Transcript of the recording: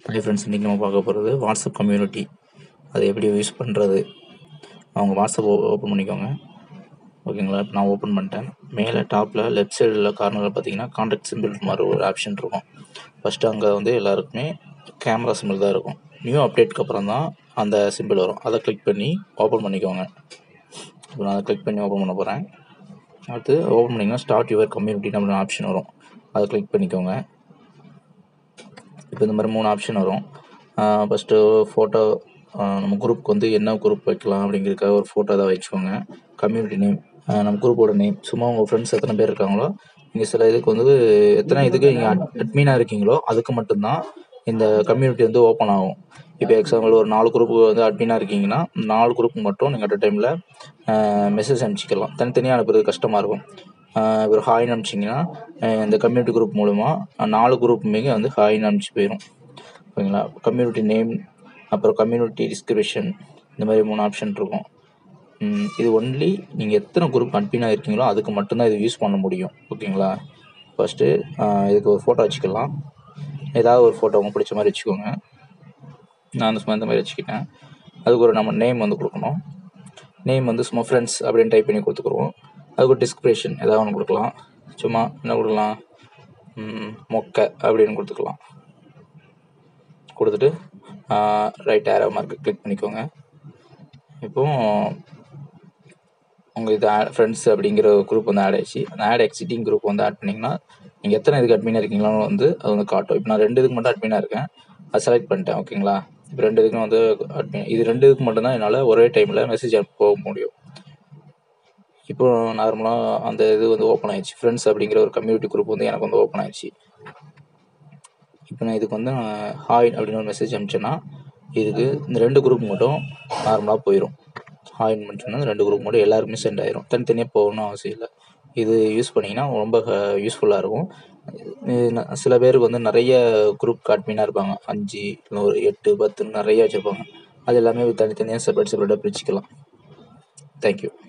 hi friends இன்றைக்கி நம்ம பார்க்க போகிறது வாட்ஸ்அப் கம்யூனிட்டி அதை எப்படி யூஸ் பண்ணுறது அவங்க வாட்ஸ்அப் ஓப்பன் பண்ணிக்கோங்க ஓகேங்களா இப்போ நான் ஓப்பன் பண்ணிட்டேன் மேலே டாப்பில் லெஃப்ட் சைடில் கார்னரில் பார்த்தீங்கன்னா கான்டாக்ட் சிம்பிள் மாதிரி ஒரு ஆப்ஷன் இருக்கும் ஃபஸ்ட்டு அங்கே வந்து எல்லாருக்குமே கேமரா சிம்பிள் தான் இருக்கும் நியூ அப்டேட்க்கு அப்புறம் தான் அந்த சிம்பிள் வரும் அதை கிளிக் பண்ணி ஓப்பன் பண்ணிக்கோங்க இப்போ நான் அதை கிளிக் பண்ணி ஓப்பன் பண்ண போகிறேன் அடுத்து ஓப்பன் பண்ணிங்கன்னா ஸ்டார்ட் யுவர் கம்யூனிட்டி அப்படின்னு ஆப்ஷன் வரும் அதை கிளிக் பண்ணிக்கோங்க இப்போ இந்த மாதிரி மூணு ஆப்ஷன் வரும் ஃபஸ்ட்டு ஃபோட்டோ நம்ம குரூப்புக்கு வந்து என்ன குரூப் வைக்கலாம் அப்படிங்கிறதுக்காக ஒரு ஃபோட்டோ தான் வச்சுக்கோங்க கம்யூனிட்டி நேம் நம்ம குரூப்போட நேம் சும்மா உங்கள் ஃப்ரெண்ட்ஸ் எத்தனை பேர் இருக்காங்களோ நீங்கள் சில இதுக்கு வந்து எத்தனை இதுக்கு நீங்கள் அட்மீனாக இருக்கீங்களோ அதுக்கு மட்டும்தான் இந்த கம்யூனிட்டி வந்து ஓப்பன் ஆகும் இப்போ எக்ஸாம்பிள் ஒரு நாலு குரூப்புக்கு வந்து அட்மினாக இருக்கீங்கன்னா நாலு குரூப்புக்கு மட்டும் நீங்கள் அட் டைமில் மெசேஜ் அனுப்பிச்சிக்கலாம் தனித்தனியாக அனுப்புறது கஷ்டமாக இருக்கும் ஒரு ஹாய்னு அனுப்பிச்சிங்கன்னா இந்த கம்யூனிட்டி குரூப் மூலமா நாலு குரூப்புமே வந்து ஹாய்னு அனுப்பிச்சு போயிடும் ஓகேங்களா கம்யூனிட்டி நேம் அப்புறம் கம்யூனிட்டி டிஸ்கிரிப்ஷன் இந்த மாதிரி மூணு ஆப்ஷன் இருக்கும் இது ஒன்லி நீங்கள் எத்தனை குரூப் அட்மினாக இருக்கீங்களோ அதுக்கு மட்டும்தான் இது யூஸ் பண்ண முடியும் ஓகேங்களா ஃபஸ்ட்டு இதுக்கு ஒரு ஃபோட்டோ வச்சுக்கலாம் ஏதாவது ஒரு ஃபோட்டோ உங்களுக்கு பிடிச்ச மாதிரி வச்சுக்கோங்க நான் சும்மா இந்த மாதிரி வச்சுக்கிட்டேன் அதுக்கு ஒரு நம்ம நேம் வந்து கொடுக்கணும் நேம் வந்து சும்மா ஃப்ரெண்ட்ஸ் அப்படின்னு டைப் பண்ணி கொடுத்துக்குருவோம் அதுக்கு ஒரு டிஸ்கிரிப்ஷன் ஏதாவது ஒன்று கொடுக்கலாம் சும்மா என்ன கொடுக்கலாம் மொக்கை அப்படின்னு கொடுத்துக்கலாம் கொடுத்துட்டு ரைட் ஏரோ மார்க்கு கிளிக் பண்ணிக்கோங்க இப்போ உங்கள் இது ஆட் ஃப்ரெண்ட்ஸ் அப்படிங்கிற குரூப் வந்து ஆட் ஆயிடுச்சு அந்த ஆட் எக்ஸிட்டிங் குரூப் வந்து ஆட் பண்ணிங்கன்னா நீங்கள் எத்தனை இதுக்கு அட்மினாக இருக்கீங்களோ வந்து அது வந்து காட்டும் இப்போ நான் ரெண்டு இதுக்கு மட்டும் அட்மினாக இருக்கேன் அது செலக்ட் பண்ணிட்டேன் ஓகேங்களா இப்போ ரெண்டு இதுக்கும் வந்து அட்மின் இது ரெண்டு இதுக்கு மட்டும்தான் என்னால் ஒரே டைமில் மெசேஜ் போக முடியும் இப்போ நார்மலாக அந்த இது வந்து ஓப்பன் ஆயிடுச்சு ஃப்ரெண்ட்ஸ் அப்படிங்கிற ஒரு கம்யூனிட்டி குரூப் வந்து எனக்கு வந்து ஓப்பன் ஆயிடுச்சு இப்போ நான் இதுக்கு வந்து ஹாய் அப்படின்னு ஒரு மெசேஜ் அனுப்பிச்சேன்னா இதுக்கு இந்த ரெண்டு குரூப் மட்டும் நார்மலாக போயிடும் ஹாய்னு மட்டும்னா ரெண்டு குரூப் மட்டும் எல்லாருக்குமே சென்ட் ஆயிரும் தனித்தனியாக போகணும்னு அவசியம் இல்லை இது யூஸ் பண்ணிங்கன்னா ரொம்ப யூஸ்ஃபுல்லாக இருக்கும் சில பேருக்கு வந்து நிறைய குரூப் அட்மினாக இருப்பாங்க அஞ்சு இல்லை ஒரு எட்டு பத்து நிறைய வச்சுருப்பாங்க அது எல்லாமே தனித்தனியாக செப்பரேட் செப்பரேட்டாக பிரிச்சுக்கலாம் தேங்க்யூ